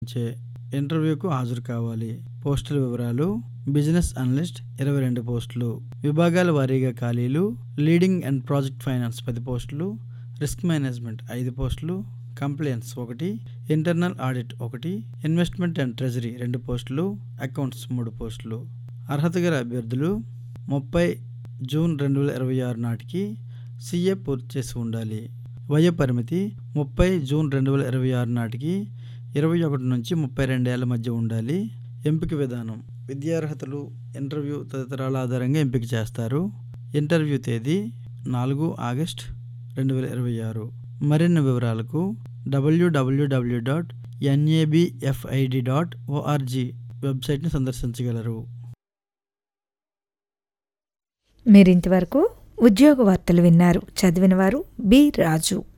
చే ఇంటర్వ్యూకు హాజరు కావాలి పోస్టుల వివరాలు బిజినెస్ అనలిస్ట్ ఇరవై రెండు పోస్టులు విభాగాల వారీగా ఖాళీలు లీడింగ్ అండ్ ప్రాజెక్ట్ ఫైనాన్స్ పది పోస్టులు రిస్క్ మేనేజ్మెంట్ ఐదు పోస్టులు కంప్లైన్స్ ఒకటి ఇంటర్నల్ ఆడిట్ ఒకటి ఇన్వెస్ట్మెంట్ అండ్ ట్రెజరీ రెండు పోస్టులు అకౌంట్స్ మూడు పోస్టులు అర్హత గల అభ్యర్థులు ముప్పై జూన్ రెండు వేల ఇరవై ఆరు నాటికి సీఏ పూర్తి చేసి ఉండాలి వయ పరిమితి ముప్పై జూన్ రెండు వేల ఇరవై ఆరు నాటికి ఇరవై ఒకటి నుంచి ముప్పై రెండేళ్ల మధ్య ఉండాలి ఎంపిక విధానం విద్యార్హతలు ఇంటర్వ్యూ తదితరాల ఆధారంగా ఎంపిక చేస్తారు ఇంటర్వ్యూ తేదీ నాలుగు ఆగస్ట్ రెండు వేల ఇరవై ఆరు మరిన్ని వివరాలకు WWW dot NABFID dot org వెబ్సైట్ని సందర్శించగలరు మీరింతవరకు ఉద్యోగ వార్తలు విన్నారు చదివిన వారు బి రాజు